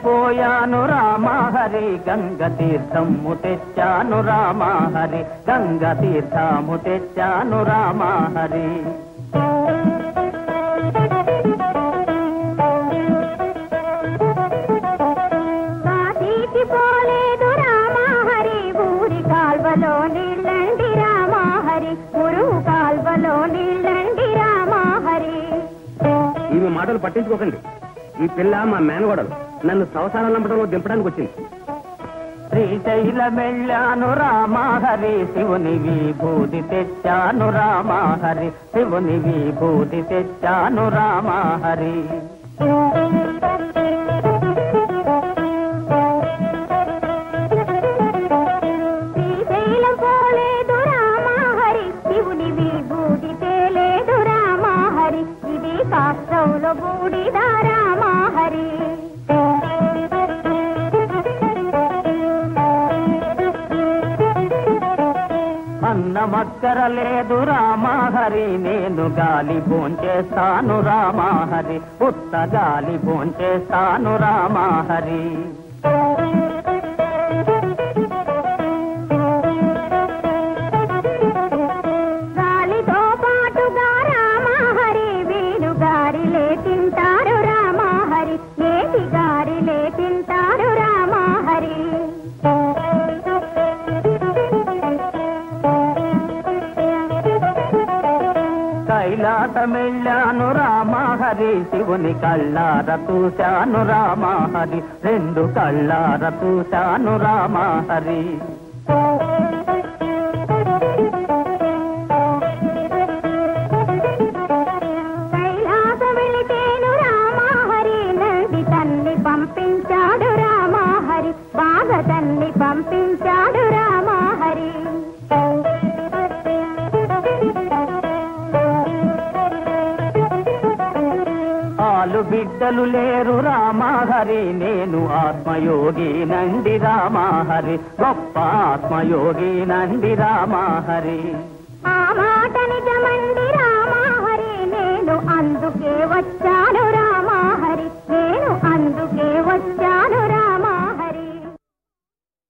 పోయాను రామహరి గంగ తీర్థము తెచ్చాను రామహరి గంగ తీర్థము తెచ్చాను రామహరి కాశీకి పోలేదు రామహరి ఊరి కాల్వలో నీళ్ళండి రామహరి గురువు కాల్వలో నీళ్ళండి రామహరి ఇవి మాటలు పట్టించుకోకండి ఈ పిల్ల మా మేనగోడలు నన్ను సంసారం నంపడంలో దింపడానికి వచ్చింది శ్రీశైలమెళ్ళాను రామహరి శివుని విభూతి తెచ్చాను రామహరి శివుని విభూతి తెచ్చాను రామహరి శ్రీశైలం పోలేదు రామహరి శివుని విభూతి తేలేదు రామహరి ఇది కాష్టంలో బూడిద రామహరి అన్నమక్కర లేదు రామహరి నేను గాలి భోంచేస్తాను రామహరి ఉత్త గాలి భోంచేస్తాను రామహరి గాలితో పాటుగా రామహరి వీడు గారిలే తింటారు రామహరి నేటి గారిలే తింటారు రామహరి కైలాసమెళ్ళాను రామహరి శివుని కళ్ళార చూశాను రామహరి రెండు కళ్ళార చూశాను రామహరి కైలాస వెళితేను రామహరి నంది తన్ని పంపించాడు రామహరి బాధ తన్ని పంపించాడు రామహరి ఆలు బిడ్డలు లేరు రామహరి నేను ఆత్మయోగి నండి రామహరి గొప్ప ఆత్మయోగి నండి రామహరి ఆ మాట నిజమండి రామహరి నేను అందుకే వచ్చాను రామహరి నేను అందుకే వచ్చాను